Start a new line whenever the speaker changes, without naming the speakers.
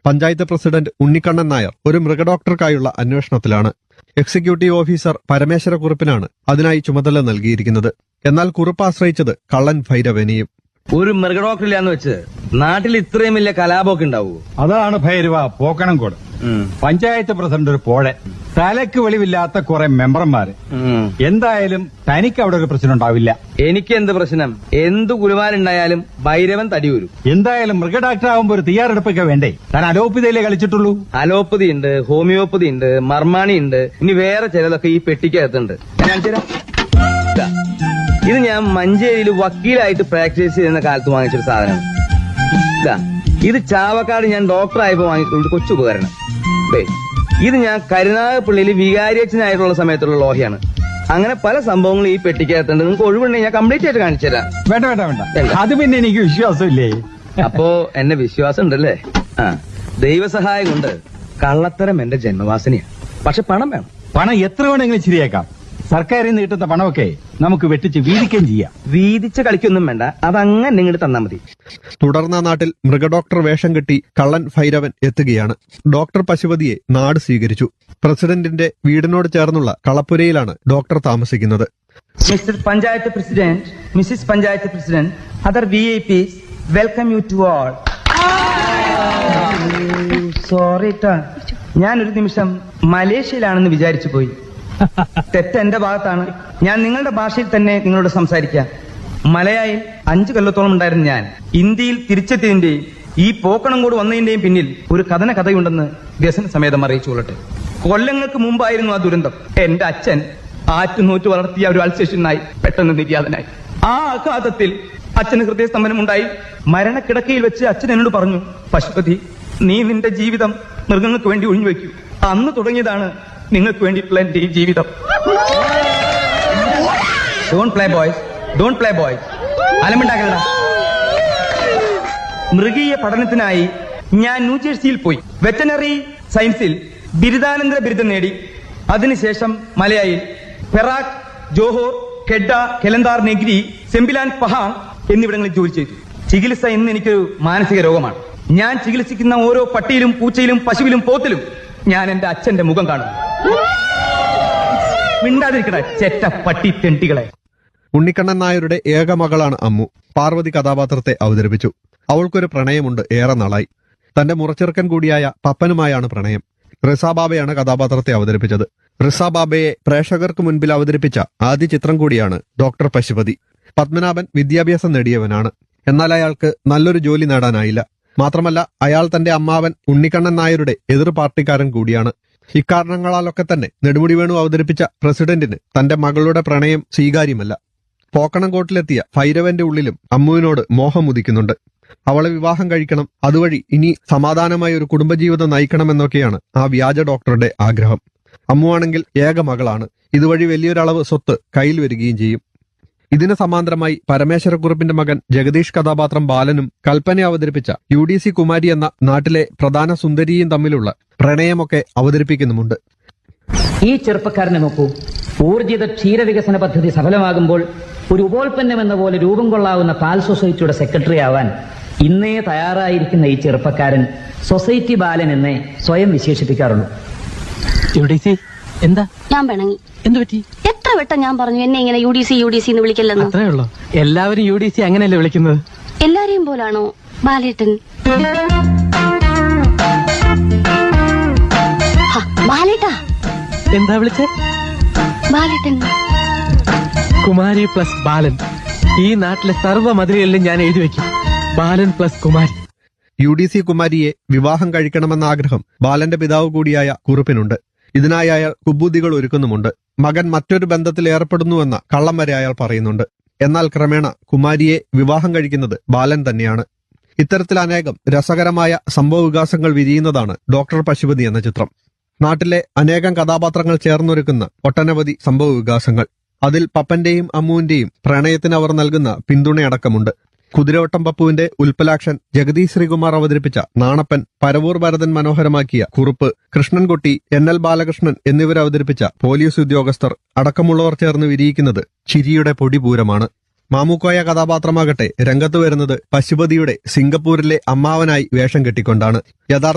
Panchayat president Unnikkannan Nair ഒരു മൃഗഡോക്ടർക്കായുള്ള അന്വേഷണത്തിലാണ് executive officer പരമേശ്വരക്കുറുപ്പിനാണ് അതിനായി ചുമതല നൽകിയിരിക്കുന്നത് എന്നാൽ കുറുപ്പ് ആശ്രയിച്ചത് കള്ളൻ ഭൈരവനെയും
ഒരു മൃഗഡോക്ടറില്ലാന്ന് വെച്ച് നാട്ടിൽ ഇത്രയും വലിയ കലാപമൊക്കെ ഉണ്ടാവൂ
അതാണ് ഭൈരവ പോക്കണംകോട് പഞ്ചായത്ത് പ്രസിഡന്റ് ഒരു പോഴെ തലക്ക് വെളിവില്ലാത്ത കുറെ മെമ്പർമാര് എന്തായാലും തനിക്ക് അവിടെ ഒരു പ്രശ്നം ഉണ്ടാവില്ല
എനിക്ക് എന്ത് പ്രശ്നം എന്ത് കുലുമാരുണ്ടായാലും ഭൈരവൻ തടിയൂരും
എന്തായാലും മൃഗഡോക്ടർ ആകുമ്പോ ഒരു തയ്യാറെടുപ്പൊക്കെ വേണ്ടേ താൻ അലോപ്പതിയിലേ കളിച്ചിട്ടുള്ളൂ
അലോപ്പതി ഉണ്ട് ഹോമിയോപ്പതി ഉണ്ട് മർമാണി ഉണ്ട് ഇനി വേറെ ചിലതൊക്കെ ഈ പെട്ടിക്കകത്തുണ്ട് ഞാൻ കാണിച്ചു തരാം. ഇതാ. ഇത് ഞാൻ മഞ്ചേരിയിൽ വക്കീലായിട്ട് പ്രാക്ടീസ് ചെയ്യുന്ന കാലത്ത് വാങ്ങിച്ചൊരു സാധനമാണ് ഇതാ ഇത് ചാവക്കാട് ഞാൻ ഡോക്ടറായപ്പോ വാങ്ങിയിട്ടുള്ള കൊച്ചു ഉപകരണം ദേ, ഇത് ഞാൻ കരുനാഗപ്പള്ളിയിൽ വികാരിയച്ഛനായിട്ടുള്ള സമയത്തുള്ള ലോഹയാണ് അങ്ങനെ പല സംഭവങ്ങളും ഈ പെട്ടിക്കകത്തുണ്ട് നിങ്ങൾക്ക് ഒഴിവുണ്ടെങ്കിൽ ഞാൻ കംപ്ലീറ്റ് ആയിട്ട് കാണിച്ചു തരാം
വേണ്ട വേണ്ട വേണ്ട
വേണ്ട.
അത് പിന്നെ എനിക്ക് വിശ്വാസമില്ലേ
അപ്പോ എന്നെ വിശ്വാസം ഉണ്ടല്ലേ ആ ദൈവസഹായം കൊണ്ട് കള്ളത്തരം എന്റെ ജന്മവാസനയാണ് പക്ഷെ പണം വേണം
പണം എത്ര വേണമെങ്കിലും ശരിയാക്കാം സർക്കാരിൽ നിന്ന് കിട്ടുന്ന പണമൊക്കെ നമുക്ക് വെട്ടിച്ച് വീതിക്കുകയും ചെയ്യാം
വീതിച്ച കളിക്കൊന്നും വേണ്ട അതങ്ങനെ നിങ്ങോട്ട് തന്നാ മതി
തുടർന്ന നാട്ടിൽ മൃഗഡോക്ടർ വേഷം കെട്ടി കള്ളൻ ഭൈരവൻ എത്തുകയാണ് ഡോക്ടർ പശുപതിയെ നാട് സ്വീകരിച്ചു പ്രസിഡന്റിന്റെ വീടിനോട് ചേർന്നുള്ള കളപ്പുരയിലാണ് ഡോക്ടർ താമസിക്കുന്നത്
Mr. Panchayat President, Mrs. Panchayat President, other VIPs, welcome you to all. Sorry ട്ടാ ഞാൻ ഒരു നിമിഷം മലേഷ്യയിലാണെന്ന് വിചാരിച്ചു പോയി തെറ്റ് എന്റെ ഭാഗത്താണ് ഞാൻ നിങ്ങളുടെ ഭാഷയിൽ തന്നെ നിങ്ങളോട് സംസാരിക്കാം മലയായിൽ അഞ്ചു കൊല്ലത്തോളം ഉണ്ടായിരുന്ന ഞാൻ ഇന്ത്യയിൽ തിരിച്ചെത്തിയതിന്റെയും ഈ പോക്കണംകോട് വന്നതിന്റെയും പിന്നിൽ ഒരു കഥന കഥയുണ്ടെന്ന് വ്യസന സമേതം അറിയിച്ചു കൊള്ളട്ടെ കൊല്ലങ്ങൾക്ക് മുമ്പായിരുന്നു ആ ദുരന്തം എന്റെ അച്ഛൻ ആറ്റുനൂറ്റ് വളർത്തിയ ഒരു അൾസേഷനായി പെട്ടെന്ന് നിര്യാതനായി ആ ആഘാതത്തിൽ അച്ഛന് ഹൃദയസ്തംഭനം ഉണ്ടായി മരണക്കിടക്കയിൽ വെച്ച് അച്ഛൻ എന്നോട് പറഞ്ഞു പശുപതി നീ നിന്റെ ജീവിതം മൃഗങ്ങൾക്ക് വേണ്ടി ഒഴിഞ്ഞു വെക്കൂ അന്ന് തുടങ്ങിയതാണ് നിങ്ങൾക്ക് വേണ്ടിയിട്ടുള്ള എന്റെ ഈ ജീവിതം don't play boys don't play boys അലമുണ്ടാക്കലടാ മൃഗീയ പഠനത്തിനായി ഞാൻ ന്യൂജേഴ്സിയിൽ പോയി വെറ്റനറി സയൻസിൽ ബിരുദാനന്തര ബിരുദം നേടി അതിനുശേഷം മലയായിൽ ഫെറാഖ് ജോഹോർ കെഡ കെലന്താർ നെഗ്രി സെമ്പിലാൻ പഹാങ് എന്നിവിടങ്ങളിൽ ജോലി ചെയ്തു ചികിത്സ ഇന്ന് എനിക്കൊരു മാനസിക രോഗമാണ് ഞാൻ ചികിത്സിക്കുന്ന ഓരോ പട്ടിയിലും പൂച്ചയിലും പശുവിലും പോത്തിലും ഞാൻ എന്റെ അച്ഛന്റെ മുഖം കാണുന്നു മിണ്ടാതിരിക്കട ചെറ്റ പട്ടി തെണ്ടികളെ
ഉണ്ണിക്കണ്ണൻ നായരുടെ ഏക മകളാണ് അമ്മു പാർവതി കഥാപാത്രത്തെ അവതരിപ്പിച്ചു അവൾക്കൊരു പ്രണയമുണ്ട് ഏറെ നാളായി തന്റെ മുറച്ചെറുക്കൻ കൂടിയായ പപ്പനുമായാണ് പ്രണയം റിസാബാബയാണ് കഥാപാത്രത്തെ അവതരിപ്പിച്ചത് റിസാബാബയെ പ്രേക്ഷകർക്ക് മുൻപിൽ അവതരിപ്പിച്ച ആദ്യ ചിത്രം കൂടിയാണ് ഡോക്ടർ പശുപതി പത്മനാഭൻ വിദ്യാഭ്യാസം നേടിയവനാണ് എന്നാൽ അയാൾക്ക് നല്ലൊരു ജോലി നേടാനായില്ല മാത്രമല്ല അയാൾ തന്റെ അമ്മാവൻ ഉണ്ണിക്കണ്ണൻ നായരുടെ എതിർ പാർട്ടിക്കാരൻ കൂടിയാണ് ഇക്കാരണങ്ങളാലൊക്കെ തന്നെ നെടുമുടി വേണു അവതരിപ്പിച്ച പ്രസിഡന്റിന് തന്റെ മകളുടെ പ്രണയം സ്വീകാര്യമല്ല പോക്കണംകോട്ടിലെത്തിയ ഭൈരവന്റെ ഉള്ളിലും അമ്മുവിനോട് മോഹം ഉദിക്കുന്നുണ്ട് അവളെ വിവാഹം കഴിക്കണം അതുവഴി ഇനി സമാധാനമായ ഒരു കുടുംബജീവിതം നയിക്കണമെന്നൊക്കെയാണ് ആ വ്യാജ ഡോക്ടറുടെ ആഗ്രഹം അമ്മുവാണെങ്കിൽ ഏക മകളാണ് ഇതുവഴി വലിയൊരളവ് സ്വത്ത് കയ്യിൽ വരികയും ചെയ്യും ഇതിന് സമാന്തരമായി പരമേശ്വരക്കുറുപ്പിന്റെ മകൻ ജഗദീഷ് കഥാപാത്രം ബാലനും കൽപ്പന അവതരിപ്പിച്ച യു ഡി സി കുമാരി എന്ന നാട്ടിലെ പ്രധാന സുന്ദരിയും തമ്മിലുള്ള പ്രണയമൊക്കെ അവതരിപ്പിക്കുന്നുമുണ്ട്
ഈ ചെറുപ്പക്കാരനെ നോക്കൂ ഊർജിത ക്ഷീരവികസന പദ്ധതി സഫലമാകുമ്പോൾ ഒരു ഉപോൽപ്പന്നം എന്ന പോലെ രൂപം കൊള്ളാവുന്ന പാൽ സൊസൈറ്റിയുടെ സെക്രട്ടറി ആവാൻ ഇന്നേ തയ്യാറായിരിക്കുന്ന ഈ ചെറുപ്പക്കാരൻ സൊസൈറ്റി ബാലൻ എന്നെ സ്വയം വിശേഷിപ്പിക്കാറുള്ളൂ
യുഡിസി എന്താ
ഞാൻ പിണങ്ങി
എന്തു പറ്റി
എത്ര വട്ടം ഞാൻ പറഞ്ഞു എന്നെ ഇങ്ങനെ U D C U D C എന്ന് വിളിക്കില്ലെന്ന്
അത്രേ ഉള്ളൂ എല്ലാവരും യു ഡി സി അങ്ങനെയല്ലേ വിളിക്കുന്നത്
എല്ലാരെയും പോലാണോ ബാലേട്ടൻ ഹ, ബാലേട്ടാ
എന്താ വിളിച്ചേ
ബാലേട്ടൻ
കുമാരി പ്ലസ് ബാലൻ ഈ നാട്ടിലെ സർവ്വ മതിലുകളിലും ഞാൻ എഴുതി വെക്കും Balan plus Kumari
U D C കുമാരിയെ വിവാഹം കഴിക്കണമെന്ന ആഗ്രഹം ബാലന്റെ പിതാവ് കൂടിയായ കുറുപ്പിനുണ്ട് ഇതിനായി അയാൾ കുബുദ്ധികൾ ഒരുക്കുന്നുമുണ്ട് മകൻ മറ്റൊരു ബന്ധത്തിൽ ഏർപ്പെടുന്നുവെന്ന കള്ളം വരെ അയാൾ പറയുന്നുണ്ട് എന്നാൽ ക്രമേണ കുമാരിയെ വിവാഹം കഴിക്കുന്നത് ബാലൻ തന്നെയാണ് ഇത്തരത്തിൽ അനേകം രസകരമായ സംഭവ വികാസങ്ങൾ വിരിയുന്നതാണ് ഡോക്ടർ പശുപതി എന്ന ചിത്രം നാട്ടിലെ അനേകം കഥാപാത്രങ്ങൾ ചേർന്നൊരുക്കുന്ന ഒട്ടനവധി സംഭവ വികാസങ്ങൾ അതിൽ പപ്പന്റെയും അമ്മുവിന്റെയും പ്രണയത്തിന് അവർ നൽകുന്ന പിന്തുണയടക്കമുണ്ട് കുതിരവട്ടം പപ്പുവിന്റെ ഉൽപ്പലാക്ഷൻ ജഗദീഷ് ശ്രീകുമാർ അവതരിപ്പിച്ച നാണപ്പൻ പരവൂർ ഭരതൻ മനോഹരമാക്കിയ കുറുപ്പ് കൃഷ്ണൻകുട്ടി എൻ എൽ ബാലകൃഷ്ണൻ എന്നിവർ അവതരിപ്പിച്ച പോലീസ് ഉദ്യോഗസ്ഥർ അടക്കമുള്ളവർ ചേർന്ന് വിരിയിക്കുന്നത് ചിരിയുടെ പൊടിപൂരമാണ് മാമുക്കോയ കഥാപാത്രമാകട്ടെ രംഗത്ത് വരുന്നത് പശുപതിയുടെ സിംഗപ്പൂരിലെ അമ്മാവനായി വേഷം കെട്ടിക്കൊണ്ടാണ് യഥാർത്ഥ